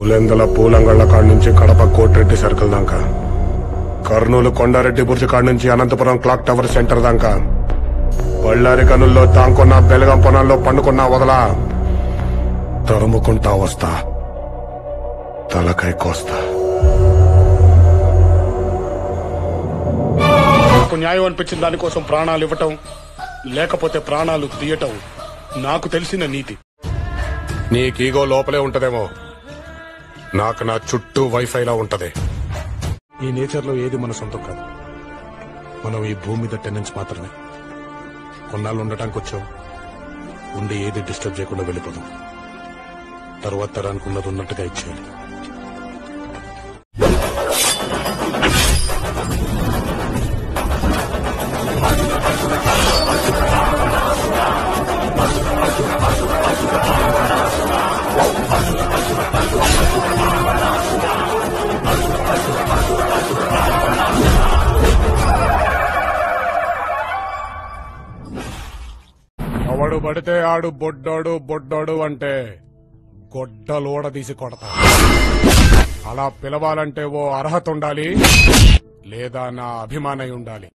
పులెందల పూలంగళ్ళ కాడ నుంచి కడప కోటిరెడ్డి సర్కిల్ దాకా కర్నూలు కొండారెడ్డి బుర్జి కాడ నుంచి అనంతపురం క్లాక్ టవర్ సెంటర్ దాకా బళ్ళారి కనుల్లో తాంకున్న బెలగం పొలంలో పండుకున్నా వదలా తరుముకుంటా వస్తా తలకై కోస్తా నాకు న్యాయం అనిపించిన దానికోసం ప్రాణాలు ఇవ్వటం లేకపోతే ప్రాణాలు తీయటం నాకు తెలిసిన నీతి నీకీగో లోపలే ఉంటదేమో నాకు నా చుట్టూ వైఫైలా ఉంటది ఈ నేచర్ లో ఏది మన సొంతం కాదు మనం ఈ భూమి మీద టెనెన్స్ మాత్రమే కొన్నాళ్ళు ఉండటానికి వచ్చాం ఉండి ఏది డిస్టర్బ్ చేయకుండా వెళ్ళిపోదాం తర్వాత తరానికి ఉన్నది ఉన్నట్టుగా ఇచ్చేయాలి ఎవడు పడితే ఆడు బొడ్డోడు బొడ్డోడు అంటే గొడ్డలోడ తీసి కొడతా అలా పిలవాలంటే ఓ అర్హత ఉండాలి లేదా నా అభిమానై ఉండాలి